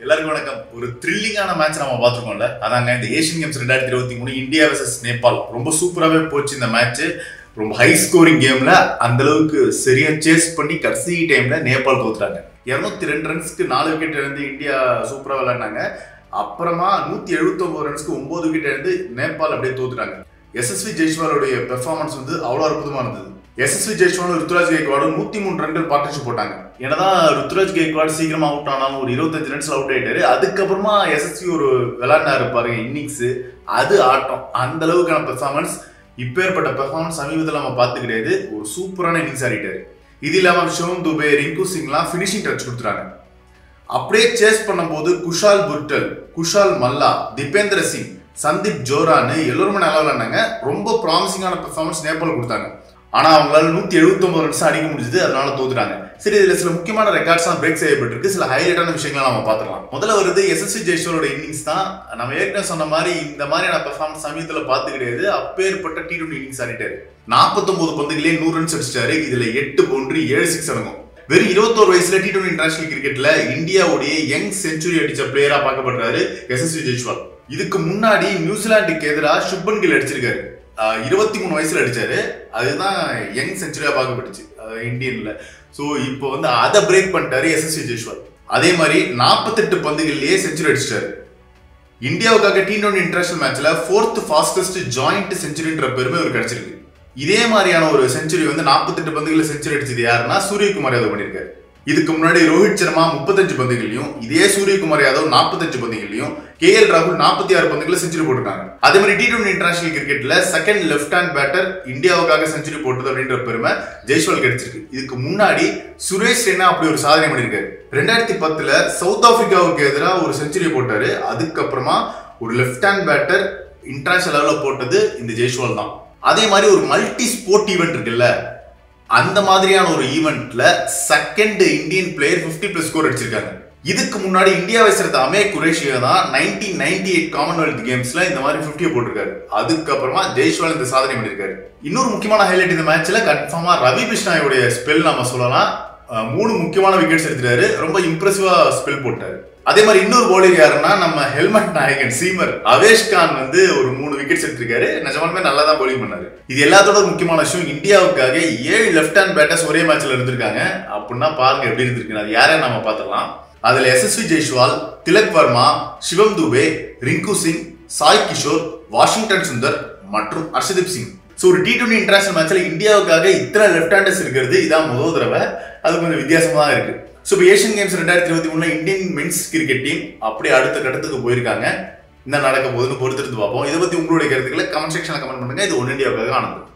எல்லாருக்கும் வணக்கம் ஒரு த்ரில்லிங்கான மேட்ச் நம்ம பார்த்துருக்கோம்ல அதாங்க இந்த ஏஷியன் கேம்ஸ் ரெண்டாயிரத்தி இருபத்தி மூணு இந்தியா வர்சஸ் நேபாள் ரொம்ப சூப்பராகவே போச்சு இந்த மேட்ச் ரொம்ப ஹை ஸ்கோரிங் கேம்ல அந்த அளவுக்கு சரியா சேஸ் பண்ணி கடைசி டைம்ல நேபாள் தோத்துட்டாங்க இருநூத்தி ரெண்டு ரன்ஸ்க்கு நாலு விக்கெட் இருந்து இந்தியா சூப்பரா விளையாடினாங்க அப்புறமா நூத்தி எழுபத்தி ஒன்பது ரன்ஸ்க்கு ஒன்பது விக்கெட் இருந்து நேபாள் அப்படியே தோத்துட்டாங்க எஸ்எஸ்வி ஜெய்ஸ்வாலுடைய பெர்ஃபார்மன்ஸ் வந்து அவ்வளோ அற்புதமா இருந்தது எஸ்எஸ்வி ஜெய்ஸ்வாலும் ருத்துராஜ் கேக்வாடும் நூத்தி மூணு ரன்கள் பார்ட்னர்ஷிப் போட்டாங்க என்னதான் ருத்துராஜ் கேக்வாட் சீக்கிரமா அவுட் ஆனாலும் ஒரு இருபத்தஞ்சு ரன்ஸ்ல அவுட் ஆயிட்டாரு அதுக்கப்புறமா எஸ்எஸ்வி ஒரு விளையாடினாரு பாருங்க இன்னிங்ஸ் அது ஆட்டம் அந்த அளவுக்கான பெர்ஃபார்மன்ஸ் இப்பேற்பட்ட பெர்ஃபார்மன்ஸ் சமீபத்தில் நம்ம பார்த்து கிடையாது ஒரு சூப்பரான இன்னிங்ஸ் ஆடிட்டாரு இது இல்லாம ஷோம் துபே ரிங்கு சிங்லாம் ஃபினிஷிங் டச் கொடுத்துறாங்க அப்படியே சேஸ் பண்ணும்போது குஷால் புர்டல் குஷால் மல்லா திபேந்திர சிங் சந்தீப் ஜோரான்னு எல்லோருமே நல்லா விளையாண்டாங்க ரொம்ப ப்ராமிசிங்கான பெர்ஃபார்மன்ஸ் நேபாள் கொடுத்தாங்க ஆனா அவங்களால நூத்தி எழுபத்தொன்பது ரன்ஸ் அடிக்க முடிஞ்சது அதனால தோத்துட்டாங்க சரி இதுல சில முக்கியமான ரெக்கார்ட்ஸ் தான் பிரேக் செய்யப்பட்டிருக்கு சில ஹைலைட்டான விஷயங்களை நம்ம பார்த்துக்கலாம் முதல்ல வருது எஸ்எஸ்சி ஜெய்ஸ்வரோட இன்னிங்ஸ் தான் நம்ம ஏற்கனவே சொன்ன மாதிரி இந்த மாதிரியான பெர்ஃபார்மன்ஸ் சமயத்துல பார்த்து கிடையாது அப்பேற்பட்ட டி டுவெண்டி இன்னிங்ஸ் ஆடிட்டாரு நாற்பத்தொன்பது பந்துகளே நூறு ரன்ஸ் அடிச்சிட்டாரு இதுல எட்டு பவுண்டரி ஏழு சிக்ஸ் அடங்கும் வெறும் இருபத்தோரு வயசுல டி டுவெண்டி இன்டர்நேஷனல் கிரிக்கெட்ல இந்தியாவுடைய யங் செஞ்சுரி அடிச்ச பிளேயரா பார்க்கப்படுறாரு எஸ்எஸ்வி ஜெய்ஸ்வால் இதுக்கு முன்னாடி நியூசிலாந்துக்கு எதிராக சுப்பன் கில் அடிச்சிருக்காரு இருபத்தி மூணு வயசுல அடிச்சாரு அதுதான் யங் செஞ்சுரியா பார்க்கப்பட்டுச்சு இந்தியன்ல ஸோ இப்போ வந்து அதை பிரேக் பண்ணிட்டாரு எஸ்எஸ்வி ஜெய்ஸ்வால் அதே மாதிரி நாற்பத்தெட்டு பந்துகள்லயே செஞ்சுரி அடிச்சிட்டாரு இந்தியாவுக்காக டி டுவெண்டி இன்டர்நேஷனல் மேட்ச்ல ஃபோர்த் ஃபாஸ்டஸ்ட் ஜாயிண்ட் செஞ்சுரின்ற பெருமை ஒரு கிடைச்சிருக்கு இதே மாதிரியான ஒரு செஞ்சுரி வந்து நாற்பத்தெட்டு பந்துகளில் செஞ்சுரி அடிச்சது யாருன்னா சூரியகுமார் யாதவ் பண்ணியிருக்காரு இதுக்கு முன்னாடி ரோஹித் சர்மா முப்பத்தஞ்சு பந்துகளையும் இதே சூரியகுமார் யாதவ் நாற்பத்தஞ்சு பந்துகளையும் கே எல் ராகுல் நாற்பத்தி ஆறு பந்துகளை செஞ்சுரி போட்டிருக்காங்க அதே மாதிரி டி டுவெண்டி இன்டர்நேஷனல் கிரிக்கெட்ல செகண்ட் லெஃப்ட் ஹேண்ட் பேட்டர் இந்தியாவுக்காக செஞ்சுரி போட்டது அப்படின்ற பெருமை ஜெய்ஸ்வால் கிடைச்சிருக்கு இதுக்கு முன்னாடி சுரேஷ் ரெய்னா அப்படி ஒரு சாதனை பண்ணியிருக்காரு ரெண்டாயிரத்தி பத்துல சவுத் ஆப்பிரிக்காவுக்கு எதிராக ஒரு செஞ்சுரி போட்டாரு அதுக்கப்புறமா ஒரு லெஃப்ட் ஹேண்ட் பேட்டர் இன்டர்நேஷனல் லெவலில் போட்டது இந்த ஜெய்ஸ்வால் தான் அதே மாதிரி ஒரு மல்டி ஸ்போர்ட் ஈவெண்ட் இருக்குல்ல அந்த மாதிரியான ஒரு ஈவெண்ட்ல second Indian player fifty plus score அடிச்சிருக்காங்க இதுக்கு முன்னாடி இந்தியாவை சேர்ந்த அமே குரேஷியா தான் நைன்டீன் நைன்டி எயிட் காமன்வெல்த் கேம்ஸ்ல இந்த மாதிரி பிப்டியை போட்டிருக்காரு அதுக்கப்புறமா ஜெய்ஸ்வால் இந்த சாதனை பண்ணியிருக்காரு இன்னொரு முக்கியமான ஹைலைட் இந்த மேட்ச்ல கன்ஃபார்மா ரவி பிஷ்ணாயோடைய ஸ்பெல் நம்ம சொல்லலாம் மூணு முக்கியமான விக்கெட்ஸ் எடுத்துட்டாரு ரொம்ப இம்ப்ரெசிவா ஸ்பெல் போட்டாரு அதே மாதிரி இன்னொரு பவுலர் யாருன்னா நம்ம ஹெல்மெட் நாயகன் சீமர் அவேஷ் கான் வந்து ஒரு மூணு விக்கெட்ஸ் எடுத்திருக்காரு நிஜமாலுமே நல்லா தான் பவுலிங் பண்ணாரு இது எல்லாத்தோட ஒரு முக்கியமான விஷயம் இந்தியாவுக்காக ஏழு லெஃப்ட் ஹேண்ட் பேட்டர்ஸ் ஒரே மேட்ச்ல இருந்திருக்காங்க அப்படின்னா பாருங்க எப்படி இருந்திருக்கு அது யாரையும் நம்ம பார்த்துடலாம் அதுல எஸ்எஸ்வி ஜெய்ஸ்வால் திலக் வர்மா சிவம் துபே ரிங்கு சிங் சாய் கிஷோர் வாஷிங்டன் சுந்தர் மற்றும் ஹர்ஷதீப் சிங் ஸோ ஒரு டி டுவெண்டி இன்டர்நேஷனல் மேட்ச்ல இந்தியாவுக்காக இத்தனை லெஃப்ட் ஹேண்டர்ஸ் இருக்கிறது இதான் முதல் தடவை அது கொஞ்சம் வித்தியாசமா தான் இருக்கு ஸோ இப்போ ஏஷியன் கேம்ஸ் ரெண்டாயிரத்தி இருபத்தி மூணுல இந்தியன் மென்ஸ் கிரிக்கெட் டீம் அப்படியே அடுத்த கட்டத்துக்கு போயிருக்காங்க என்ன நடக்க போகுதுன்னு பொறுத்திருந்து பார்ப்போம் இதை பத்தி உங்களுடைய கருத்துக்களை கமெண்ட் செக்ஷன்ல கமெண்ட் பண்ணுங்க இது ஒன் இந்தியாவுக்காக ஆனது